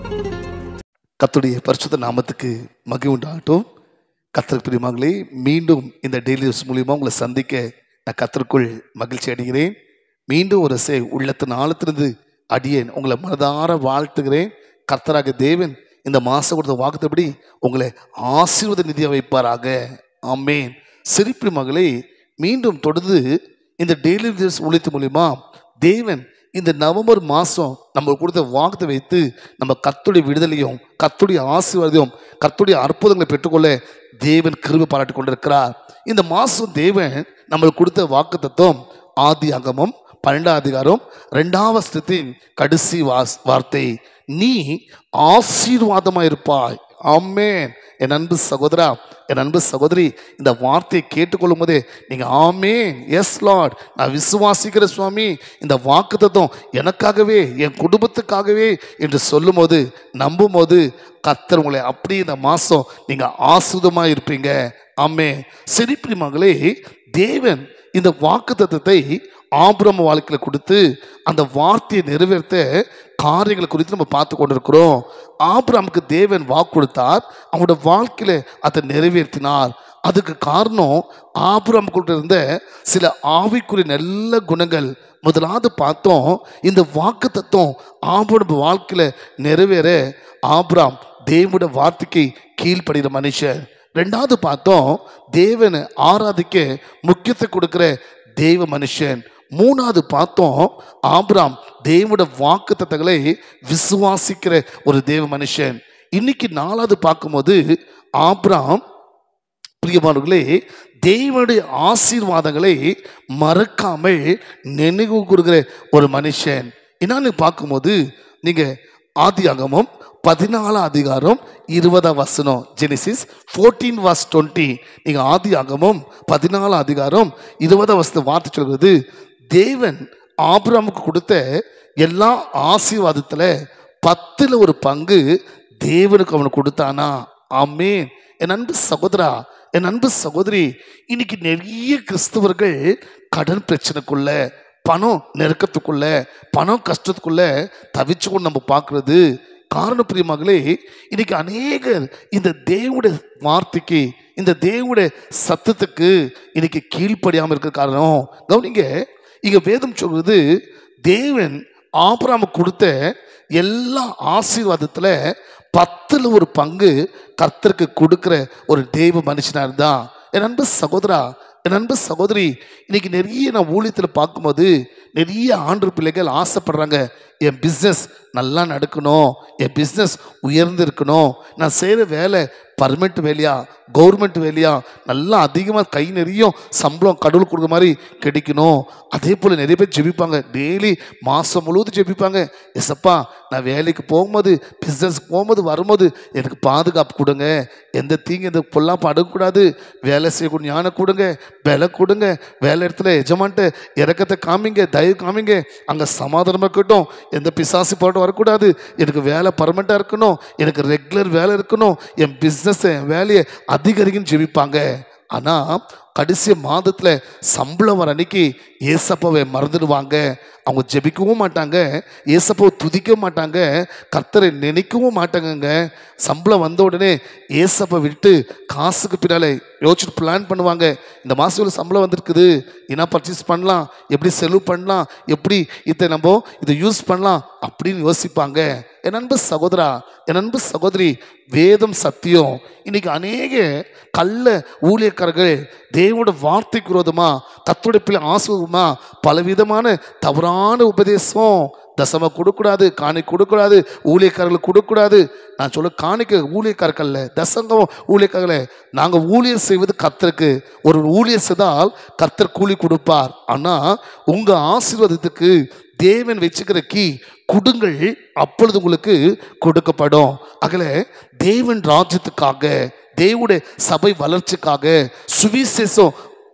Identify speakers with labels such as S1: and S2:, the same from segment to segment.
S1: கர்த்தருடைய பரிசுத்த நாமத்துக்கு மகிழ்வு உண்டாகட்டும் கர்த்தருக்கு பிரியமாங்களே மீண்டும் இந்த டெய்லி நியூஸ் மூலியமா உங்களை சந்திக்க நான் கர்த்தருக்குள் மகிழ்ச்சி அடைகிறேன் மீண்டும் ஒரு சே உள்ளத்தின் ஆழத்திலிருந்து அடியேன் உங்களை மனதார வாழ்த்துகிறேன் கர்த்தராக தேவன் இந்த மாசம் கொடுத்த வாக்குத்தபடி உங்களை ஆசீர்வாத நிதியை வைப்பாராக ஆமேன் சிரிப்பு மகளே மீண்டும் தொடர்ந்து இந்த டெய்லி நியூஸ் ஊழியத்து மூலியமா தேவன் இந்த நவம்பர் மாதம் நம்ம கொடுத்த வாக்குத்தை வைத்து நம்ம கத்துடைய விடுதலையும் கத்துடைய ஆசீர்வாதம் கத்துடைய அற்புதங்களை பெற்றுக்கொள்ள தேவன் கிருபை பாராட்டி கொண்டிருக்கிறார் இந்த மாதம் தேவன் நம்மளுக்கு கொடுத்த வாக்கு தத்துவம் ஆதி அகமம் பன்னெண்டாம் அதிகாரம் ரெண்டாம் வசனத்தின் கடைசி வாஸ் வார்த்தை நீ ஆசீர்வாதமா இருப்பாய் ஆமேன் என் அன்பு சகோதரா என் அன்பு சகோதரி இந்த வார்த்தையை கேட்டுக்கொள்ளும் போதே நீங்க ஆமேன் எஸ் லார்ட் நான் விசுவாசிக்கிற சுவாமி இந்த வாக்கு தத்துவம் எனக்காகவே என் குடும்பத்துக்காகவே என்று சொல்லும்போது நம்பும் போது கத்தர் உங்களை அப்படி இந்த மாசம் நீங்க ஆசுதமா இருப்பீங்க ஆமே சிரிப்பி மகளே தேவன் இந்த வாக்கு தத்துவத்தை ஆபிரம வாழ்க்கையில கொடுத்து அந்த வார்த்தையை நிறைவேற்ற காரியங்களை குறித்து நம்ம பார்த்து கொண்டிருக்கிறோம் ஆபிரமுக்கு தேவன் வாக்கு கொடுத்தார் அவனோட வாழ்க்கையில அதை நிறைவேற்றினார் அதுக்கு காரணம் ஆபிரமுக்குள்ள இருந்த சில ஆவிக்குரிய நல்ல குணங்கள் முதலாவது பார்த்தோம் இந்த வாக்கு தத்துவம் ஆபிரம் வாழ்க்கையில நிறைவேற ஆபிராம் தேவனுடைய வார்த்தைக்கு கீழ்ப்படுகிற மனுஷன் ரெண்டாவது பார்த்தோம் தேவனை ஆராதிக்க முக்கியத்துவம் கொடுக்கிற தெய்வ மனுஷன் மூணாவது பார்த்தோம் ஆபிராம் தேவோட வாக்கு தத்தங்களை விசுவாசிக்கிற ஒரு தேவ மனுஷன் இன்னைக்கு நாலாவது பார்க்கும்போது ஆபிராம் பிரியமானவர்களே தேவனுடைய ஆசீர்வாதங்களை மறக்காமல் நினைவு கூறுகிற ஒரு மனுஷன் என்னன்னு பார்க்கும்போது நீங்க ஆதி அகமம் பதினாலாம் அதிகாரம் இருபதாம் வசனம் ஜெனிசிஸ் ஃபோர்டீன் வாஸ் டுவெண்ட்டி நீங்க ஆதி அகமம் பதினாலாம் அதிகாரம் இருபதாம் வசன வார்த்தை சொல்கிறது தேவன் ஆபிரமுக்கு கொடுத்த எல்லா ஆசீர்வாதத்துல பத்துல ஒரு பங்கு தேவனுக்கு அவனுக்கு கொடுத்தானா ஆமேன் என் அன்பு சகோதரா என் அன்பு சகோதரி இன்னைக்கு நிறைய கிறிஸ்தவர்கள் கடன் பிரச்சனைக்குள்ள பணம் நெருக்கத்துக்குள்ள பணம் கஷ்டத்துக்குள்ள தவிச்சு கொண்டு நம்ம பார்க்கறது காரண பிரியமாகலே இன்னைக்கு அநேகர் இந்த தேவனுடைய வார்த்தைக்கு இந்த தேவனுடைய சத்தத்துக்கு இன்னைக்கு கீழ்ப்படியாமல் இருக்க காரணம் கவனிங்க இங்க வேதம் சொல்றது தேவன் ஆபராம கொடுத்த எல்லா ஆசீர்வாதத்துல பத்துல ஒரு பங்கு கர்த்தருக்கு கொடுக்கிற ஒரு தெய்வ மனுஷனா இருந்தா என் அன்பு சகோதரா என் அன்பு சகோதரி இன்னைக்கு நிறைய நான் ஊழியத்தில் பார்க்கும்போது நிறைய ஆண்டு பிள்ளைகள் ஆசைப்படுறாங்க என் பிஸ்னஸ் நல்லா நடக்கணும் என் பிஸ்னஸ் உயர்ந்து இருக்கணும் நான் செய்கிற வேலை பர்மனெண்ட் வேலையா கவர்மெண்ட் வேலையா நல்லா அதிகமாக கை நிறையும் சம்பளம் கடவுள் கொடுக்குற மாதிரி கிடைக்கணும் அதே போல் நிறைய பேர் ஜெபிப்பாங்க டெய்லி மாதம் முழுவதும் ஜெபிப்பாங்க எஸ்அப்பா நான் வேலைக்கு போகும்போது பிஸ்னஸ்க்கு போகும்போது வரும்போது எனக்கு பாதுகாப்பு கொடுங்க எந்த தீங்கு எந்த பொல்லாப்பு அடங்கக்கூடாது வேலை செய்யக்கூடிய ஞானம் கொடுங்க விலை கொடுங்க வேலை இடத்துல எஜமான்ட்டு இறக்கத்தை காமிங்க தயவு காமிங்க அங்கே சமாதானம் இருக்கட்டும் எந்த பிசாசு போட்டு வரக்கூடாது எனக்கு வேலை பர்மனெண்ட்டாக இருக்கணும் எனக்கு ரெகுலர் வேலை இருக்கணும் என் பிஸ்னஸை என் வேலையை அதிகரிக்குன்னு ஜெபிப்பாங்க ஆனால் கடைசி மாதத்தில் சம்பளம் வர அன்னைக்கு ஏசப்பாவை மறந்துடுவாங்க அவங்க ஜெபிக்கவும் மாட்டாங்க ஏசப்பாவை துதிக்கவும் மாட்டாங்க கர்த்தரை நினைக்கவும் மாட்டாங்கங்க சம்பளம் வந்த உடனே ஏசப்பை விட்டு காசுக்கு பின்னாலே யோசிச்சுட்டு பிளான் பண்ணுவாங்க இந்த மாதம் இவ்வளோ சம்பளம் வந்திருக்குது என்ன பர்ச்சேஸ் பண்ணலாம் எப்படி செலவு பண்ணலாம் எப்படி இதை நம்ம இதை யூஸ் பண்ணலாம் அப்படின்னு யோசிப்பாங்க என் அன்பு சகோதரா என் அன்பு சகோதரி வேதம் சத்தியம் இன்னைக்கு அநேக கள்ள ஊழியக்காரர்கள் தேவோட வார்த்தைக்கு விரோதமா கத்தோட பிள்ளை ஆசுவமா பலவிதமான தவறான உபதேசம் தசம கொடுக்கூடாது காணி கொடுக்கூடாது ஊழியக்காரர்களுக்கு கொடுக்கூடாது நான் சொல்ல காணிக்க ஊழியக்காரர்கள்ல தசங்கம் ஊழியக்காரர்கள நாங்கள் ஊழியர் செய்வது கர்த்தருக்கு ஒரு ஊழியர் செய்தால் கர்த்தர் கூலி கொடுப்பார் ஆனால் உங்கள் ஆசீர்வாதத்துக்கு தேவன் வச்சுக்கிற கீ கொடுங்கள் அப்பொழுது உங்களுக்கு கொடுக்கப்படும் அகல தேவன் ராஜ்யத்துக்காக தேவனுடைய சபை வளர்ச்சிக்காக சுவிசேஷம்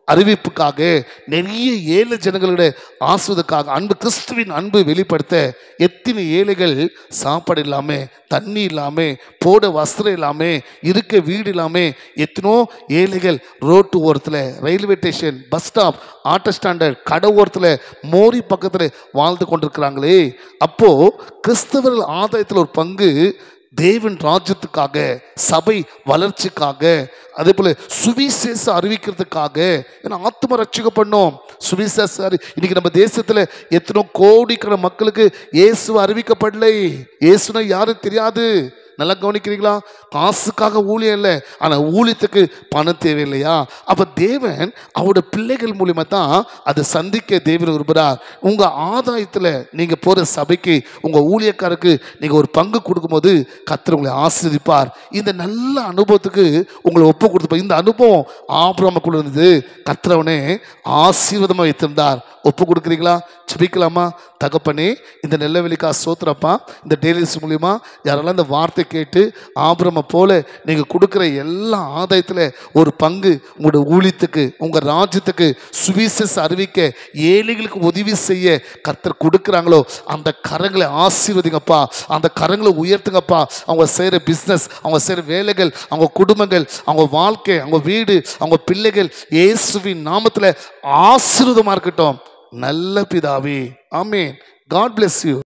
S1: அறிவிப்புக்காக நிறைய ஏழை ஜனங்களுடைய ஆசுவதுக்காக அன்பு கிறிஸ்துவின் அன்பு வெளிப்படுத்த எத்தனை ஏழைகள் சாப்பாடு இல்லாம தண்ணி இல்லாம போட வஸ்திரம் இல்லாம இருக்க வீடு இல்லாம எத்தனோ ஏழைகள் ரோட்டு ஓரத்தில் railway station bus stop auto standard கடை ஓரத்தில் மோரி பக்கத்தில் வாழ்ந்து கொண்டிருக்கிறாங்களே அப்போ கிறிஸ்தவர்கள் ஆதாயத்தில் ஒரு பங்கு தேவன் ராஜ்யத்துக்காக சபை வளர்ச்சிக்காக அதே போல சுவிசேஷ அறிவிக்கிறதுக்காக ஏன்னா ஆத்ம ரட்சிக்கப்படணும் சுவிசேஷ அறி இன்னைக்கு நம்ம தேசத்துல எத்தனோ கோடிக்கிற மக்களுக்கு இயேசு அறிவிக்கப்படலை இயேசுனா யாரும் தெரியாது நல்லா கவனிக்கிறீங்களா காசுக்காக ஊழியம் இல்லை ஆனா ஊழியத்துக்கு பணம் தேவையில்லையா அப்ப தேவன் அவரோட பிள்ளைகள் மூலியமா தான் அதை சந்திக்க தேவன் விரும்புகிறார் உங்க ஆதாயத்துல நீங்க போற சபைக்கு உங்க ஊழியக்காரருக்கு நீங்க ஒரு பங்கு கொடுக்கும்போது கர்த்தர் உங்களை ஆசீர்வதிப்பார் இந்த நல்ல அனுபவத்துக்கு உங்களை ஒப்பு கொடுத்துப்பார் இந்த அனுபவம் ஆபிரமக்குள்ள இருந்தது கர்த்தரவனே ஆசீர்வாதமா வைத்திருந்தார் ஒப்பு கொடுக்குறீங்களா ஜெபிக்கலாமா தகப்பனே இந்த நெல்லவெளிக்கா சோத்திரப்பா இந்த டெய்லிஸ் மூலியமா யாரெல்லாம் இந்த வார்த்தை கேட்டு ஆபிரம போல நீங்க கொடுக்குற எல்லா ஆதாயத்துல ஒரு பங்கு உங்களோட ஊழியத்துக்கு உங்க ராஜ்யத்துக்கு சுவிசேஷ அறிவிக்க ஏழைகளுக்கு உதவி செய்ய கர்த்தர் கொடுக்குறாங்களோ அந்த கரங்களை ஆசீர்வதிங்கப்பா அந்த கரங்களை உயர்த்துங்கப்பா அவங்க செய்கிற பிஸ்னஸ் அவங்க செய்கிற வேலைகள் அவங்க குடும்பங்கள் அவங்க வாழ்க்கை அவங்க வீடு அவங்க பிள்ளைகள் இயேசுவின் நாமத்தில் ஆசீர்வாதமாக இருக்கட்டும் நல்ல பிதாவே ஆமென் காட் bless யூ